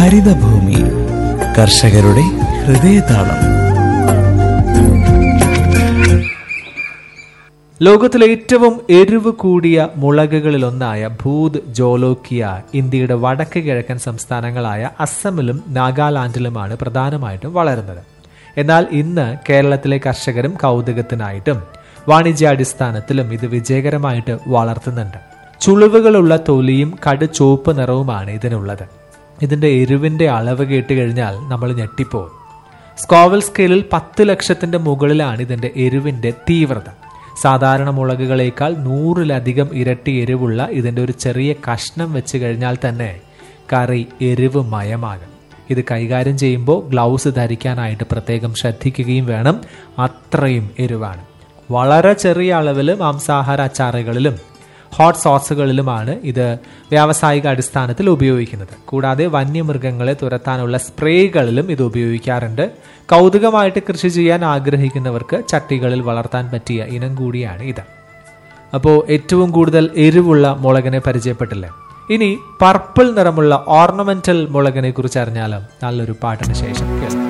ഹരിതഭൂമി കർഷകരുടെ ഹൃദയതാളം ലോകത്തിലെ ഏറ്റവും എരിവ് കൂടിയ മുളകുകളിലൊന്നായ ഭൂത് ജോലോക്കിയ ഇന്ത്യയുടെ വടക്ക് കിഴക്കൻ സംസ്ഥാനങ്ങളായ അസമിലും നാഗാലാൻഡിലുമാണ് പ്രധാനമായിട്ടും വളരുന്നത് എന്നാൽ ഇന്ന് കേരളത്തിലെ കർഷകരും കൗതുകത്തിനായിട്ടും വാണിജ്യാടിസ്ഥാനത്തിലും ഇത് വിജയകരമായിട്ട് വളർത്തുന്നുണ്ട് ചുളിവുകളുള്ള തൊലിയും കടു ചുവപ്പ് നിറവുമാണ് ഇതിനുള്ളത് ഇതിന്റെ എരിവിന്റെ അളവ് കേട്ട് കഴിഞ്ഞാൽ നമ്മൾ ഞെട്ടിപ്പോകും സ്കോവൽ സ്കെയിലിൽ പത്ത് ലക്ഷത്തിന്റെ മുകളിലാണ് ഇതിന്റെ എരിവിന്റെ തീവ്രത സാധാരണ മുളകുകളേക്കാൾ നൂറിലധികം ഇരട്ടി എരിവുള്ള ഇതിന്റെ ഒരു ചെറിയ കഷ്ണം വെച്ച് കഴിഞ്ഞാൽ തന്നെ കറി എരിവ് മയമാകും ഇത് കൈകാര്യം ചെയ്യുമ്പോൾ ഗ്ലൗസ് ധരിക്കാനായിട്ട് പ്രത്യേകം ശ്രദ്ധിക്കുകയും വേണം അത്രയും എരിവാണ് വളരെ ചെറിയ അളവിൽ മാംസാഹാര അച്ചാറുകളിലും ഹോട്ട് സോസുകളിലുമാണ് ഇത് വ്യാവസായിക അടിസ്ഥാനത്തിൽ ഉപയോഗിക്കുന്നത് കൂടാതെ വന്യമൃഗങ്ങളെ തുരത്താനുള്ള സ്പ്രേകളിലും ഇത് ഉപയോഗിക്കാറുണ്ട് കൗതുകമായിട്ട് കൃഷി ചെയ്യാൻ ആഗ്രഹിക്കുന്നവർക്ക് ചട്ടികളിൽ വളർത്താൻ പറ്റിയ ഇനം കൂടിയാണ് ഇത് അപ്പോൾ ഏറ്റവും കൂടുതൽ എരിവുള്ള മുളകിനെ പരിചയപ്പെട്ടില്ലേ ഇനി പർപ്പിൾ നിറമുള്ള ഓർണമെന്റൽ മുളകിനെ കുറിച്ച് അറിഞ്ഞാലും നല്ലൊരു പാട്ടിന് ശേഷം കേൾക്കാം